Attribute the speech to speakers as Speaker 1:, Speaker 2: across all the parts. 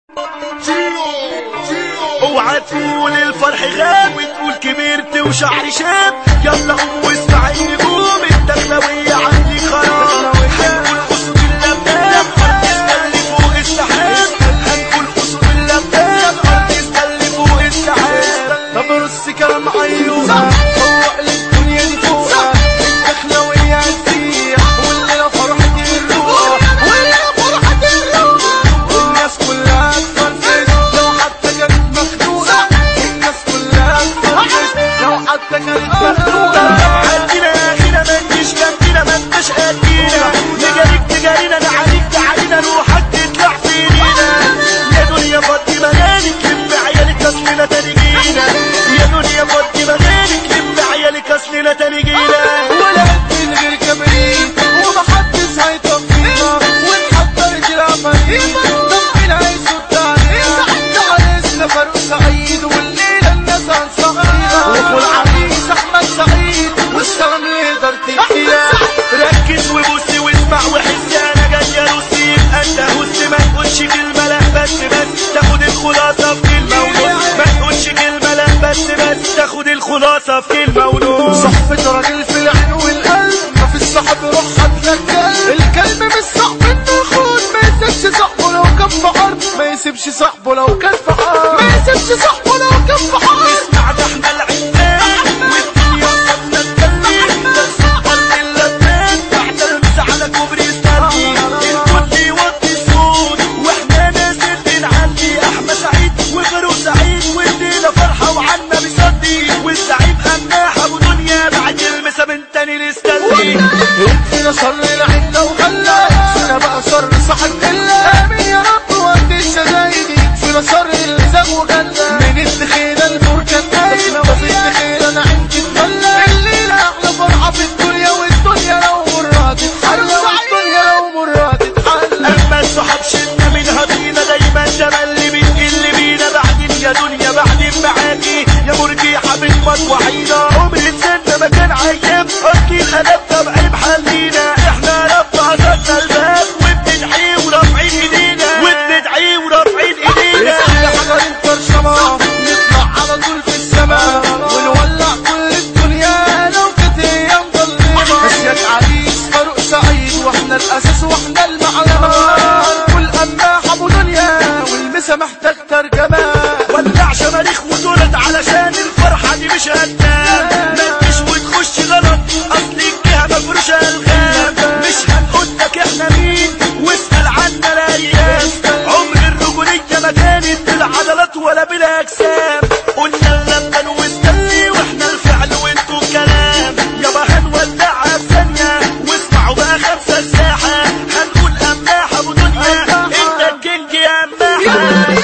Speaker 1: اوعى تقول الفرح غاب وتقول كبرت وشعري شاب يلا قوم واسمع النجوم الدخلوية عندي خراب هنقول قصد اللباب ارض فوق السحاب هنقول قصد اللباب ارض فوق السحاب
Speaker 2: طب رص كلام عيوبة فوق للدنيا دي فوقها الدخلوية هتسيح والليلة فرحة الروح والليلة فرحة الروح والناس كلها تفرفش لو حتى كانت مخنوقة الناس كلها تفرفش لو حتى كانت مخنوقة
Speaker 1: عندنا هنا ما تجيش جنبنا ما انتش قدينا نجاريك تجارينا نعانيك تعالينا روحك تطلع فينا يا دنيا فضي مجالك لم عيالك اصلنا تاني جينا يا دنيا فضي مجالك لم عيالك اصلنا تاني جينا
Speaker 2: ولا من غير كبريت ومحدش هيطفينا ونحضر العملية طفينا هيصد علينا تعال اسنا فاروق سعيد والليلة الناس هنصحيها واخو العريس احمد سعيد والسلام يقدر تديها
Speaker 1: ركز وبص واسمع وحس انا جاي ارص يبقى انت هس ما تقولش كلمه لا بس بس تاخد الخلاصه في كلمه ونص ما تقولش كلمه لا بس بس تاخد الخلاصه في كلمه ونص
Speaker 2: صحبة راجل في العين والقلب ما في الصاحب روح هاتلك كلب الكلب مش صاحب النخود ما يسيبش صاحبه لو كان في عرض ما يسيبش صاحبه لو كان في عرض ما يسيبش صاحبه لو كان في عرض
Speaker 1: اسمع ده احنا العنان والدنيا قصدنا نتكلم ده السكر اللبان بعد المس على كوبري ستانلي الكل يوطي الصوت واحنا نازل بنعلي احمد سعيد وفاروق سعيد والليله فرحه وعنا بيصدي والزعيم قماح ابو دنيا بعد المسا من تاني الاستانلي
Speaker 2: فينا شر العين لو خلى فينا بقى شر صاحب إلا آمين يا رب وقت الشدايدي فينا شر اللسان وخلى من الدخيلة البركة نايم وفي الدخيلة أنا عندي تملى الليلة أحلى فرحة في الدنيا والدنيا لو مرة تتحلى والدنيا لو مرة تتحلى
Speaker 1: اما الصحاب شلنا منها بينا دايما ده اللي بتقل بينا بعدين يا دنيا بعدين معاكي يا مرجيحة بتمط وعينا عمر السنة ما كان عيام اصلي الالم طب عيب حلينا احنا رب عطانا الباب وبندعي ورافعين ايدينا وبندعي ورافعين ايدينا
Speaker 2: احنا حجر البرشمة نطلع على طول في السماء ونولع كل الدنيا لو كانت ايام ظلمة مشيت عريس فاروق سعيد واحنا الاساس واحنا المعلمة كل قماح ابو دنيا والمسا محتاج ترجمة
Speaker 1: ولع شماريخ وتولد علشان الفرحة دي مش هتنام ما تجيش وتخش غلط اصل الجهة مفروشة الغام مش هنقول لك احنا مين واسأل عنا الايام عمر الرجولية ما كانت بالعضلات ولا بالاجسام قلنا اللبن واستني واحنا الفعل وانتوا الكلام يابا هنولعها في ثانية واسمعوا بقى خمسة الساحة هنقول اماح ابو دنيا انت الكينج يا اماح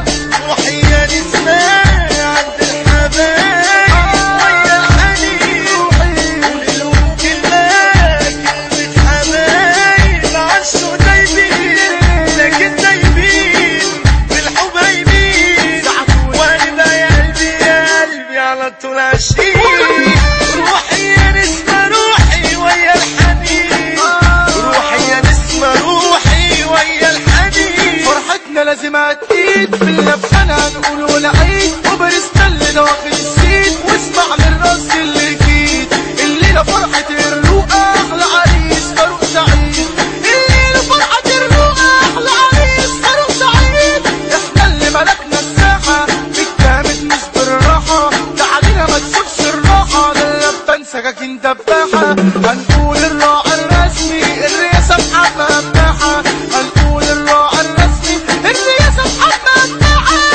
Speaker 2: وحيا نسمع عند الحبايب ويا الحنين قولوا كلمة كلمة حبايب عشوا دايبين لكن دايبين بالحبايبين وانا يا قلبي يا قلبي على طول عشيق روحي يا نسمة روحي ويا الحنين روحي يا نسمة روحي ويا الحنين فرحتنا لازم اكيد في اللبخانة هنقول ونعيد وبرستل ده واخد السيد واسمع من الراس اللي جديد الليلة فرحة الرؤى احلى عريس فاروق سعيد الليلة فرحة الرؤى احلى عريس فاروق سعيد احنا اللي ملكنا الساحة بالجامد مش بالراحة تعالينا ما تسيبش الراحة ده اللبان سكاكين دباحة هنقول الراعي الرسمي الرئاسة محمد ماحة هنقول الراعي الرسمي الرئاسة محمد ماحة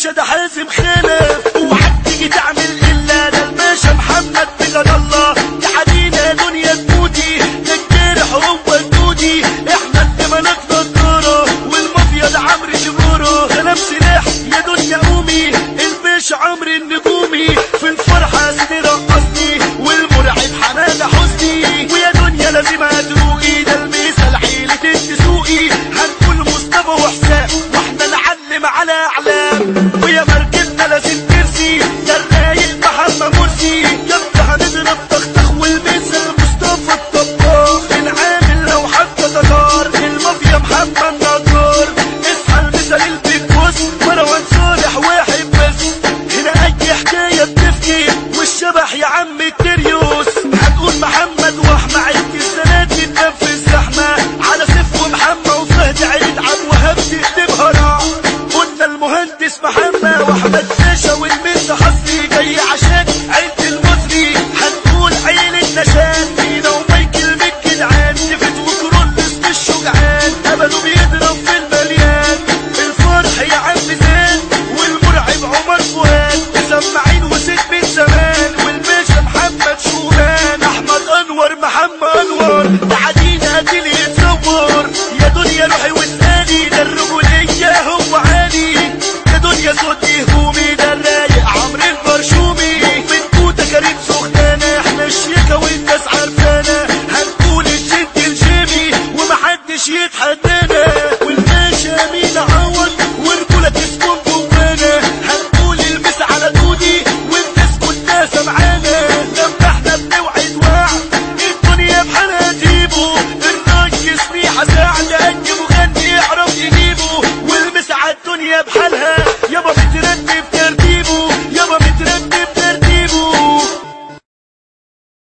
Speaker 1: الباشا ده حازم خلاف اوعك تيجي تعمل الا ده الباشا محمد بلاد الله تعالينا يا دنيا تموتي الجرح هو الدودي احنا الدمالات نضاره والمافيا ده عمرو شبوره كلام سلاح يا دنيا قومي الباشا عمرو النجومي في الفرحه سيدي رقصني والمرعب حماده حسني ويا دنيا لازم هتروقي ده المثل عيلة الدسوقي هنقول مصطفى وحسام واحنا نعلم على اعلام ويا مركزنا لازم ترسي ده الرايق محمد مرسي يلا هنضرب تختخ والمثل مصطفى الطباخ العامل لو حتى تتار المافيا محمد نجار اصحى المثل البيك بوس مروان صالح واحد بس هنا اي حكايه بتفكي والشبح يا عم التريوس هنقول محمد واحمى عيد السنات يتنفذ زحمه على سيف ومحمى وفهد عيد عم وهب تكتبها راح قلنا المهندس محمى واحمد باشا والمس حصري جاي عشان عيلة المصري هنقول عيلة نشان فينا ومايكل من جدعان نفت وكرولس مش شجعان قبلوا بيضرب في المليان الفرح يا عم زين والمرعب عمر فؤاد مسمعين وست من زمان والباشا محمد شومان احمد انور محمد انور تعدينا قتل يتصور يا دنيا روحي واسالي ده الرجوليه هو عالي يا دنيا صوتي